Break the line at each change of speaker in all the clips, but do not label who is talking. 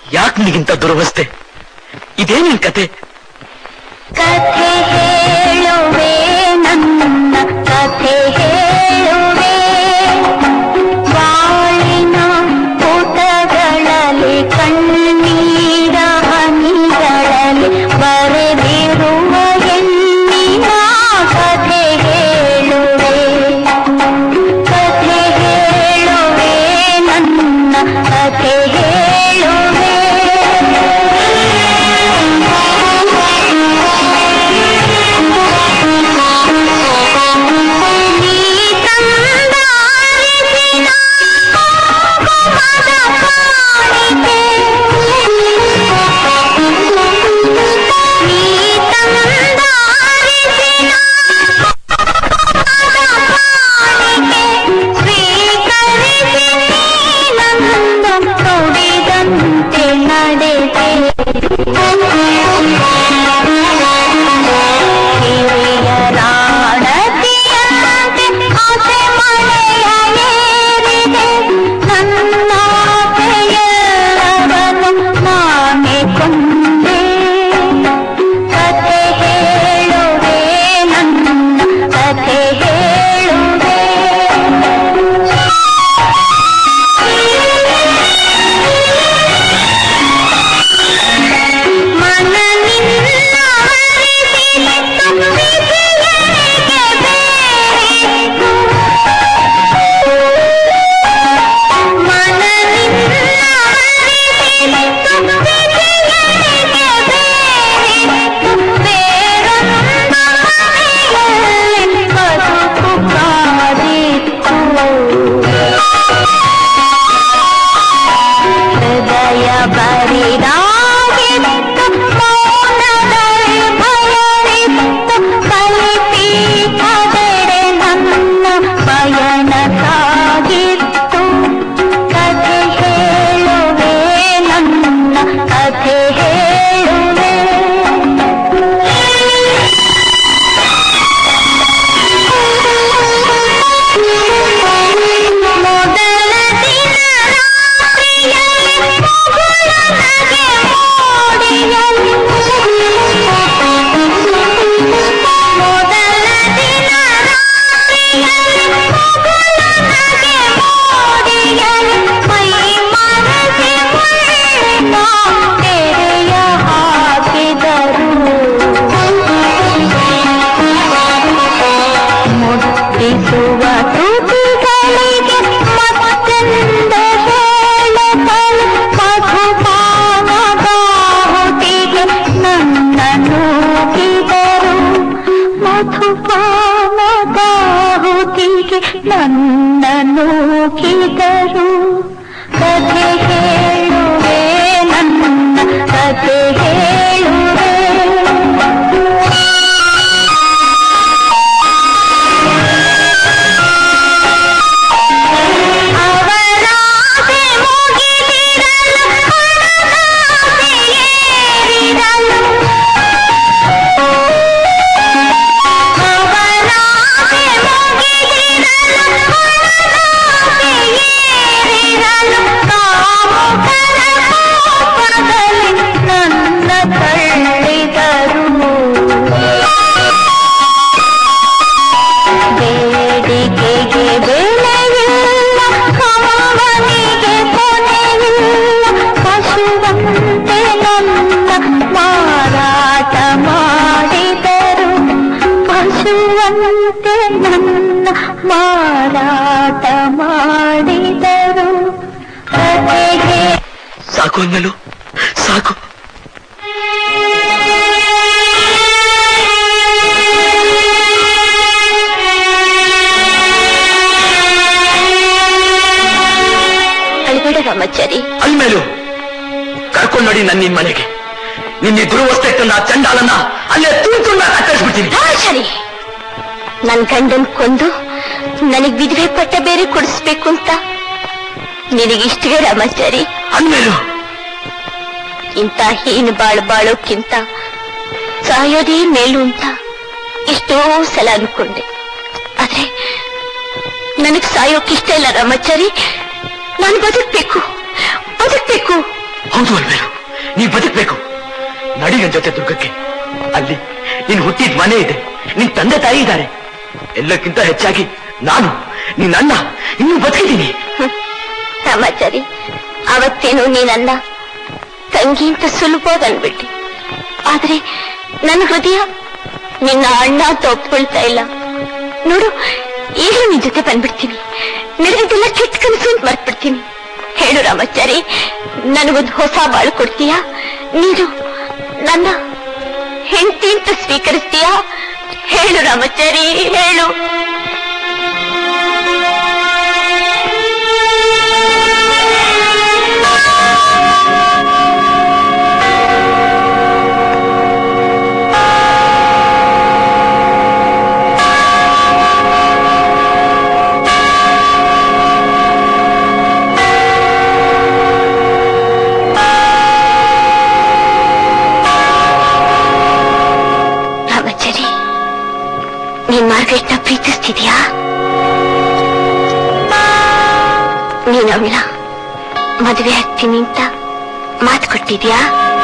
ಯಾಕೆ ನಿಗಿಂತ ದುರವಸ್ಥೆ ಇದೇ ನಿನ್ ಕತೆ
ಕಥೆ ಹೇಳುವೆ ನನ್ನ ಕಥೆ ಹೇಳುವೆ ಬಾಳಿನ ಪುಟಗಳಲ್ಲಿ ಕಣ್ಣೀರ ಹನಿಗಳಲ್ಲಿ ಬರೆದಿರುವ ಹೆಣ್ಣಿನ ಕಥೆ ಹೇಳುವೆ ಕಥೆ ಹೇಳುವೆ ನನ್ನ ಕಥೆ ಹೇಳುವೆ ನೀ ತಂದ ಅರಿವಿನ ಕುಂಕುಮದ ಕಾಣಿಕೆ. ನೀ ತಂದ ಅರಿವಿನ ಸ್ವೀಕರಿಸಿ ನೀನನ್ನು ನುಡಿದಂತೆ ನಡೆದೆ ಹಿರಿಯರಾಣತಿಯಂತೆ ಆಸೆ ಮಳೆಯ ಏರಿದೆ ನನ್ನ ಆಸೆಯೆಲ್ಲವನ್ನು ನಾನೇ ಕೊಂದೆ ಕಥೆ ಹೇಳುವೆ ನನ್ನ ಕಥೆ ಹೇಳುವೆ ಮನ ನಿನ್ನ ಹರಿಸಿ ತುಂಬಿಸಿಯೇಗೆ ಬೇರಿತು. ಮನ ನಿನ್ನ ಹರಿಸಿ ತುಂಬಿಸಿಯೇಗೆ ಬೇರಿತು. ಬೇರೊಂದು ಮನೆಯಲ್ಲಿ ಬದುಕು ಕಾದಿತ್ತು. ಹೃದಯ ಬರಿದಾಗಿತ್ತು ಮೌನದಲ್ಲಿ ಭಯವಿತ್ತು ಬಲಿಪೀಠದೆಡೆ ನನ್ನ ಪಯಣ ಸಾಗಿತ್ತು ಕಥೆ ಹೇಳುವೆ ನನ್ನ ಕಥೆ ಹೇಳುವೆ ಮೊದಲ ದಿನ ರಾತ್ರಿಯಲ್ಲಿ ಮಗುಳ ನಗೆ ಮೋಡಿಯಲ್ಲಿ ಮೊದಲ ದಿನ ರಾತ್ರಿಯಲ್ಲಿ ಮಗುಳ ನಗೆ ಮೋಡಿಯಲ್ಲಿ ಮೈ ಮನಸಿ ಮುಳ್ಳಿನ ತೆರೆಯ ಹಾಕಿದರು ಮುಟ್ಟಿಸುವ ತುಟಿಗಳಿಗೆ ಮತ್ತೆಂದು ಹೇಳಬಲ್ಲ ಮಧುಪಾನದ ಹುಟ್ಟಿಗೆ ನನ್ನ ನೂಕಿದರು ಮಧುಪಾನದ ಹುಟ್ಟಿಗೆ ನನ್ನ ನೂಕಿದರು ಕಥೆ ಹೇಳುವೆ ನನ್ನ ಕಥೆ ಹೇಳುವೆ ಅವರಾಸೆ ಮುಗಿದಿರಲು ಹಣದಾಸೆ ಏರಿರಲು ಅವರಾಸೆ ಮುಗಿದಿರಲು ಹಣದಾಸೆ ಏರಿರಲು ಕಾಮುಕರ ಕೋಪದಲ್ಲಿ ನನ್ನ ತಳ್ಳಿದರು ಬೇಡಿಕೆಗೆ ಬೆಲೆಯಿಲ್ಲ ಕಂಬನಿಗೆ ಕೊನೆಯಿಲ್ಲ ಪಶುವಂತೆ ನನ್ನ ಮಾರಾಟ ಮಾಡಿದರು ಪಶುವಂತೆ ನನ್ನ ಮಾರಾಟ ಮಾಡಿದರು ಕಥೆಗೆ
ಸಾಕು ಅನ್ನಲು ಸಾಕು
ಅಳ್ಬೇಡ ರಾಮಾಚಾರಿ
ಅಲ್ಮೇಲು ಕರ್ಕೊಂಡು ನೋಡಿ ನನ್ನ ನಿನ್ ಮನೆಗೆ ನಿನ್ನೆ ದುರವಸ್ಥೆ ತಂದ ಆ ಚಂಡಾಲನ್ನ ಅಲ್ಲೇ ತುಂಡು ತುಂಡ ಕತ್ತರಿಸ್ಬಿಡ್ತೀನಿ
ರಾಮಾಚಾರಿ ನನ್ ಗಂಡನ್ ಕೊಂದು ನನಗ್ ವಿಧವೆ ಪಟ್ಟ ಬೇರೆ ಕೊಡಿಸ್ಬೇಕು ಅಂತ ನಿನಗಿಷ್ಟವೇ ರಾಮಾಚಾರಿ
ಅಲ್ಮೇಲು
ಇಂಥ ಹೀನ ಬಾಳು ಬಾಳೋಕ್ಕಿಂತ ಸಾಯೋದೇ ಮೇಲು ಅಂತ ಎಷ್ಟೋ ಸಲ ಅನ್ಕೊಂಡೆ ಆದ್ರೆ ನನಗ್ ಸಾಯೋಕ್ ಇಷ್ಟ ಇಲ್ಲ ರಾಮಾಚಾರಿ ನಾನು ಬದುಕ್ಬೇಕು ಬದುಕ್ಬೇಕು
ಹೌದು ಅಲ್ವೇನು ನೀ ಬದುಕ್ಬೇಕು ನಡಿ ನನ್ ಜೊತೆ ದುರ್ಗಕ್ಕೆ ಅಲ್ಲಿ ನೀನ್ ಹುಟ್ಟಿದ ಮನೆ ಇದೆ ನಿನ್ ತಂದೆ ತಾಯಿ ಇದ್ದಾರೆ ಎಲ್ಲಕ್ಕಿಂತ ಹೆಚ್ಚಾಗಿ ನಾನು ನಿನ್ನ ಅಣ್ಣ ಇನ್ನೂ ಬದುಕಿದ್ದೀನಿ
ರಾಮಾಚಾರಿ ಅವತ್ತೇನು ನೀನನ್ನ ತಂಗಿ ಅಂತ ಸುಲಭವಾಗಿ ಅನ್ಬಿಟ್ಟೆ ಆದ್ರೆ ನನ್ನ ಹೃದಯ ನಿನ್ನ ಅಣ್ಣ ಅಂತ ಒಪ್ಕೊಳ್ತಾ ಇಲ್ಲ ನೋಡು ಈಗಲೂ ನಿನ್ ಜೊತೆ ಬಂದ್ಬಿಡ್ತೀನಿ ನಡೆದಿದ್ದೆಲ್ಲ ಕೆಟ್ಟ ಕನಸು ಅಂತ ಮರ್ತ್ಬಿಡ್ತೀನಿ ಹೇಳು ರಾಮಾಚಾರಿ ನನಗೊಂದು ಹೊಸ ಬಾಳು ಕೊಡ್ತೀಯಾ ನೀನು ನನ್ನ ಹೆಂಡತಿ ಅಂತ ಸ್ವೀಕರಿಸ್ತೀಯಾ ಹೇಳು ರಾಮಾಚಾರಿ ಹೇಳು ರಾಮಾಚಾರಿ ನೀನ್ ಮಾರ್ಗರೆಟ್ನ ಪ್ರೀತಿಸ್ತಿದ್ಯಾ ನೀನ್ ಅವಳ ಮದುವೆ ಆಗ್ತೀನಿ ಅಂತ ಮಾತು ಕೊಟ್ಟಿದ್ಯಾ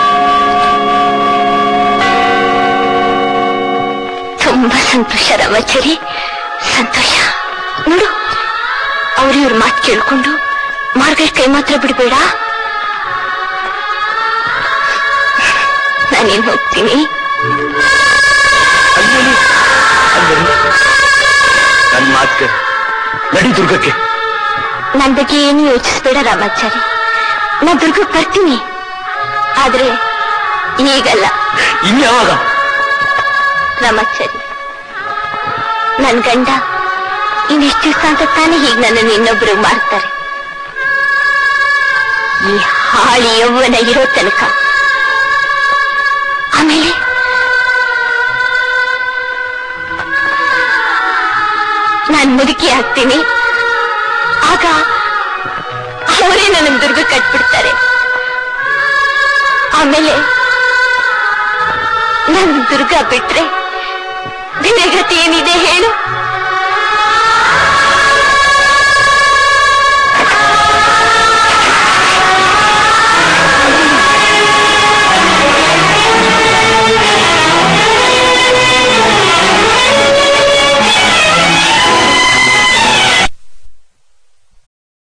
ತುಂಬಾ ಸಂತೋಷ ರಾಮಾಚಾರಿ ಸಂತೋಷ ನೋಡು ಅವ್ರ ಇವ್ರ ಮಾತು ಕೇಳ್ಕೊಂಡು ಮಾರ್ಗರೆಟ್ ಕೈ ಮಾತ್ರ ಬಿಡ್ಬೇಡ ನಾನೇನ್ ಹೋಗ್ತೀನಿ
ಅಲ್ಲಲ್ಲಿ ಅಲ್ಲಲ್ಲಿ ನನ್ ಮಾತ್ ಕೇಳು. ನಡಿ ದುರ್ಗಕ್ಕೆ
ನನ್ ಬಗ್ಗೆ ಏನು ಯೋಚಿಸ್ಬೇಡ ರಾಮಾಚಾರಿ ನಾ ದುರ್ಗಕ್ಕೆ ಬರ್ತೀನಿ ಆದ್ರೆ ಈಗಲ್ಲ
ಇನ್ಯಾವಾಗ
ರಾಮಾಚಾರಿ ನನ್ ಗಂಡ ಇನ್ನೆಷ್ಟು ದಿವಸ ಅಂತ ತಾನೇ ಹೀಗೆ ನನ್ನನ್ನು ಇನ್ನೊಬ್ರು ಮಾಡ್ತಾರೆ ಈ ಹಾಳಿ ಯೌವನ ಇರೋ ತನಕ ಆಮೇಲೆ ನಾನ್ ಮುದುಕಿ ಆಗ್ತೀನಿ ಆಗ ಅವರೇ ನನ್ನ ದುರ್ಗ ಕಟ್ಬಿಡ್ತಾರೆ ಆಮೇಲೆ ನನ್ ದುರ್ಗ ಬಿಟ್ರೆ ಬೇರೆ ಗತಿ ಏನಿದೆ ಹೇಳು